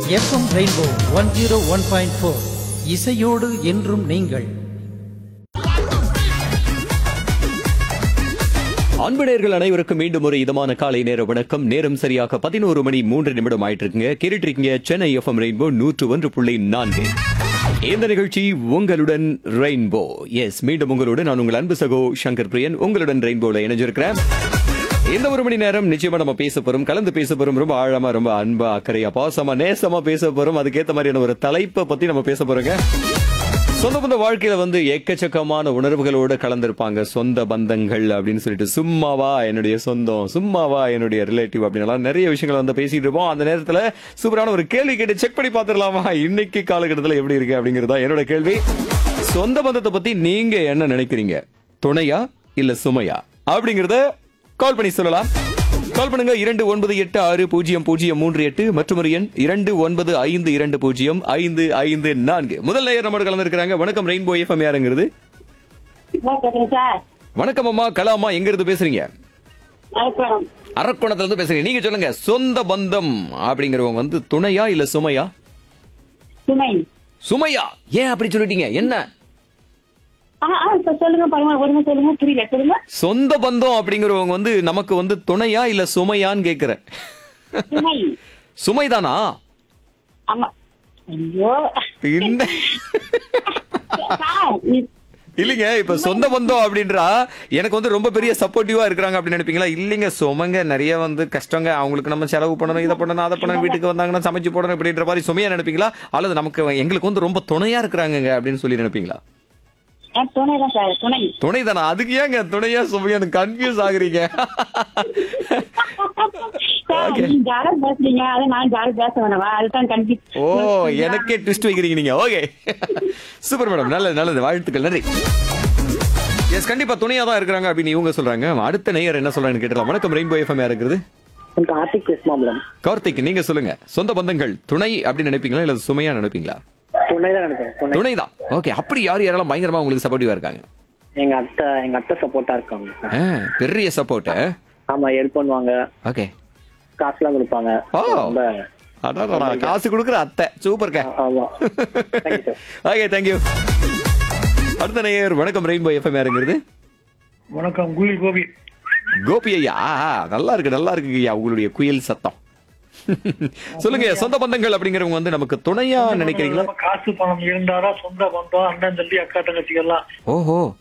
FM rainbow one zero one point four இசையோடு என்றும் நீங்கள் அன்புடையர்கள் அனைவருக்கும் மீண்டும் ஒரு இதமான காலை நேர வணக்கம் நேரம் சரியாக பதினோரு மணி மூன்று நிமிடம் ஆயிட்டு இருக்குங்க கேட்டுட்டு இருக்கீங்க சென்னை எஃப்எம் ரெயின்போ நூற்று ஒன்று புள்ளி நான்கு இந்த நிகழ்ச்சி உங்களுடன் ரெயின்போ எஸ் மீண்டும் உங்களுடன் நான் உங்கள் அன்பு சகோ சங்கர் பிரியன் உங்களுடன் ரெயின்போல இணைஞ்சிருக்கிறேன் இந்த ஒரு மணி நேரம் நிச்சயமா நம்ம பேச போறோம் கலந்து பேச போறோம் ரொம்ப ஆழமா ரொம்ப அன்பா அக்கறையா பாசமா நேசமா பேச போறோம் அதுக்கேத்த மாதிரியான ஒரு தலைப்பை பத்தி நம்ம பேச போறோங்க சொந்த பந்த வாழ்க்கையில வந்து எக்கச்சக்கமான உணர்வுகளோட கலந்திருப்பாங்க சொந்த பந்தங்கள் அப்படின்னு சொல்லிட்டு சும்மாவா என்னுடைய சொந்தம் சும்மாவா என்னுடைய ரிலேட்டிவ் அப்படின்னு நிறைய விஷயங்கள் வந்து பேசிட்டு இருப்போம் அந்த நேரத்துல சூப்பரான ஒரு கேள்வி கேட்டு செக் பண்ணி பாத்துடலாமா இன்னைக்கு காலகட்டத்துல எப்படி இருக்கு அப்படிங்கறதா என்னோட கேள்வி சொந்த பந்தத்தை பத்தி நீங்க என்ன நினைக்கிறீங்க துணையா இல்ல சுமையா அப்படிங்கறத கால் பண்ணி சொல்லலாம் கால் பண்ணுங்க இரண்டு ஒன்பது எட்டு ஆறு பூஜ்ஜியம் பூஜ்ஜியம் மூன்று எட்டு மற்றும் ஒரு எண் இரண்டு ஒன்பது ஐந்து இரண்டு பூஜ்ஜியம் ஐந்து ஐந்து நான்கு முதல் நேயர் நம்மோட கலந்துருக்காங்க வணக்கம் ரெயின்போ எஃப்எம் யாருங்கிறது கேக்குறேன் சார் வணக்கம் அம்மா கலாமா எங்க இருந்து பேசுறீங்க வணக்கம் அரக்கோணத்துல இருந்து பேசுறீங்க நீங்க சொல்லுங்க சொந்த பந்தம் அப்படிங்கிறவங்க வந்து துணையா இல்ல சுமையா சுமை சுமையா ஏன் அப்படி சொல்லிட்டீங்க என்ன ஆ ஆ இப்ப சொல்லுங்க பரவாயில்ல ஒருங்க சொல்லுங்க புரியல சொல்லுங்க சொந்த பந்தம் அப்படிங்கிறவங்க வந்து நமக்கு வந்து துணையா இல்ல சுமையான்னு கேக்குறேன் சுமை சுமைதானா ஆமா ஐயோ இந்த சார் நீ- இல்லைங்க இப்ப சொந்த பந்தம் அப்படின்றா எனக்கு வந்து ரொம்ப பெரிய சப்போர்ட்டிவா இருக்கிறாங்க அப்படின்னு நினைப்பீங்களா இல்லைங்க சுமங்க நிறைய வந்து கஷ்டங்க அவங்களுக்கு நம்ம செலவு பண்ணணும் இதை பண்ணணும் அதை பண்ணணும் வீட்டுக்கு வந்தாங்கன்னா சமைச்சு போடணும் அப்படின்ற மாதிரி சுமையா நினைப்பீங்களா அல்லது நமக்கு எங்களுக்கு வந்து ரொம்ப துணையா இருக்கிறாங்க அப்படின்னு சொல்லி நினைப்பீங்களா ஆ, துணை தான் சார் துணை துணை தானா அதுக்கு ஏங்க துணையா சுமையான்னு கன்ஃபியூஸ் ஆகுறீங்க சார் Okay. நீ ஜாலியா பேசுறீங்க அதை நான் ஜாலியா பேச வேணவா அதுதான் கன்ஃபியூஸ் ஓ எனக்கே ட்விஸ்ட் வைக்கிறீங்க நீங்க ஓகே சூப்பர் மேடம் நல்லது நல்லது வாழ்த்துக்கள் நன்றி எஸ் கண்டிப்பா துணையா தான் இருக்கிறாங்க அப்படின்னு இவங்க சொல்றாங்க அடுத்த நேயர் என்ன சொல்றாங்கன்னு கேட்டலாம் வணக்கம் ரெயின்போ எஃப்எம் யார் இருக்கிறது கார்த்திக் பேசுமா மேடம் கார்த்திக் நீங்க சொல்லுங்க சொந்த பந்தங்கள் துணை அப்படின்னு நினைப்பீங்களா இல்ல சுமையா நினைப்பீங்களா துணை தான் நினைக்கிறேன் துணை துணை தான் ஓகே அப்படி யார் யாரெல்லாம் பயங்கரமா உங்களுக்கு சப்போர்ட்டிவா இருக்காங்க எங்க அத்தை எங்க அத்தை சப்போர்ட்டா இருக்காங்க ஆ, பெரிய சப்போர்ட் ஆமா ஹெல்ப் பண்ணுவாங்க ஓகே காசுலாம் கொடுப்பாங்க ஓ. ரொம்ப அதான் காசு கொடுக்குற அத்தை சூப்பர்க்கா ஆமா Thank you, sir. Okay thank you அடுத்த நேயர் வணக்கம் ரெயின்போ எஃப்எம் யாருங்கிறது வணக்கம் குயில் கோபி கோபி ஐயா ஆ, ஆ, நல்லா இருக்கு நல்லா இருக்கு ஐயா உங்களுடைய குயில் சத்தம் சொல்லுங்க சொந்த பந்தங்கள் அப்படிங்கிறவங்க வந்து நமக்கு துணையா நினைக்கிறீங்களா நம்ம காசு பணம் இருந்தாரா சொந்த பந்தம் அண்ணன் தம்பி அக்கா தங்கச்சிகள்லாம் ஓஹோ